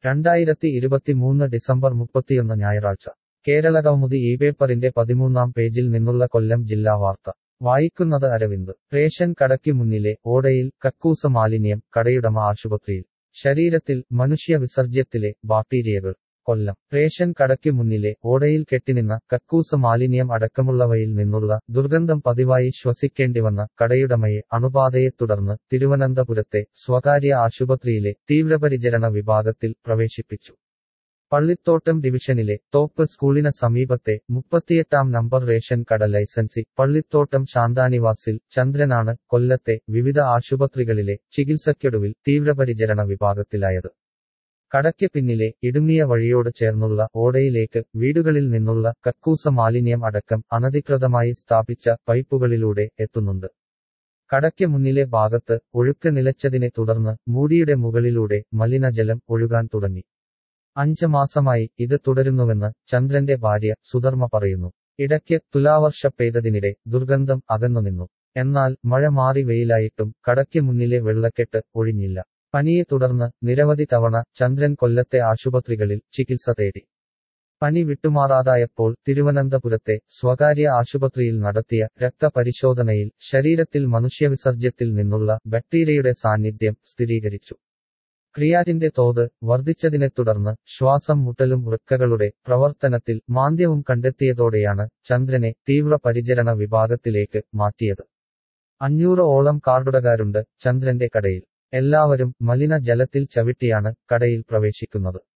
രണ്ടായിരത്തി ഇരുപത്തിമൂന്ന് ഡിസംബർ മുപ്പത്തിയൊന്ന് ഞായറാഴ്ച കേരള കൗമുദി ഈ പേപ്പറിന്റെ പതിമൂന്നാം പേജിൽ നിന്നുള്ള കൊല്ലം ജില്ലാ വാർത്ത വായിക്കുന്നത് അരവിന്ദ് റേഷൻ കടയ്ക്ക് മുന്നിലെ ഓടയിൽ കക്കൂസ മാലിന്യം കടയുടമ ആശുപത്രിയിൽ ശരീരത്തിൽ മനുഷ്യ വിസർജ്യത്തിലെ ബാക്ടീരിയകൾ കൊല്ലം റേഷൻ കടയ്ക്ക് മുന്നിലെ ഓടയിൽ കെട്ടിനിന്ന കക്കൂസ മാലിന്യം അടക്കമുള്ളവയിൽ നിന്നുള്ള ദുർഗന്ധം പതിവായി ശ്വസിക്കേണ്ടിവന്ന കടയുടമയെ അണുബാധയെ തുടർന്ന് തിരുവനന്തപുരത്തെ സ്വകാര്യ ആശുപത്രിയിലെ തീവ്രപരിചരണ വിഭാഗത്തിൽ പ്രവേശിപ്പിച്ചു പള്ളിത്തോട്ടം ഡിവിഷനിലെ തോപ്പ് സ്കൂളിന് സമീപത്തെ മുപ്പത്തിയെട്ടാം നമ്പർ റേഷൻ കട ലൈസൻസി പള്ളിത്തോട്ടം ശാന്താനിവാസിൽ ചന്ദ്രനാണ് കൊല്ലത്തെ വിവിധ ആശുപത്രികളിലെ ചികിത്സയ്ക്കൊടുവിൽ തീവ്രപരിചരണ വിഭാഗത്തിലായത് കടയ്ക്ക് പിന്നിലെ ഇടുങ്ങിയ വഴിയോട് ചേർന്നുള്ള ഓടയിലേക്ക് വീടുകളിൽ നിന്നുള്ള കക്കൂസ മാലിന്യം അടക്കം അനധികൃതമായി സ്ഥാപിച്ച പൈപ്പുകളിലൂടെ എത്തുന്നുണ്ട് കടയ്ക്ക് മുന്നിലെ ഭാഗത്ത് ഒഴുക്ക് നിലച്ചതിനെ തുടർന്ന് മൂടിയുടെ മുകളിലൂടെ മലിനജലം ഒഴുകാൻ തുടങ്ങി അഞ്ച് മാസമായി ഇത് തുടരുന്നുവെന്ന് ചന്ദ്രന്റെ ഭാര്യ സുധർമ്മ പറയുന്നു ഇടയ്ക്ക് തുലാവർഷ പെയ്തതിനിടെ ദുർഗന്ധം അകന്നുനിന്നു എന്നാൽ മഴ മാറി വെയിലായിട്ടും കടയ്ക്ക് മുന്നിലെ വെള്ളക്കെട്ട് ഒഴിഞ്ഞില്ല പനിയെ തുടർന്ന് നിരവധി തവണ ചന്ദ്രൻ കൊല്ലത്തെ ആശുപത്രികളിൽ ചികിത്സ തേടി പനി വിട്ടുമാറാതായപ്പോൾ തിരുവനന്തപുരത്തെ സ്വകാര്യ ആശുപത്രിയിൽ നടത്തിയ രക്തപരിശോധനയിൽ ശരീരത്തിൽ മനുഷ്യവിസർജ്യത്തിൽ നിന്നുള്ള ബാക്ടീരിയയുടെ സാന്നിധ്യം സ്ഥിരീകരിച്ചു ക്രിയാറ്റിന്റെ തോത് വർദ്ധിച്ചതിനെ തുടർന്ന് ശ്വാസം മുട്ടലും വൃക്കകളുടെ പ്രവർത്തനത്തിൽ മാന്ദ്യവും കണ്ടെത്തിയതോടെയാണ് ചന്ദ്രനെ തീവ്രപരിചരണ വിഭാഗത്തിലേക്ക് മാറ്റിയത് അഞ്ഞൂറ് ഓളം കാർഡുടകാരുണ്ട് ചന്ദ്രന്റെ കടയിൽ എല്ലാവരും മലിന ജലത്തിൽ ചവിട്ടിയാണ് കടയിൽ പ്രവേശിക്കുന്നത്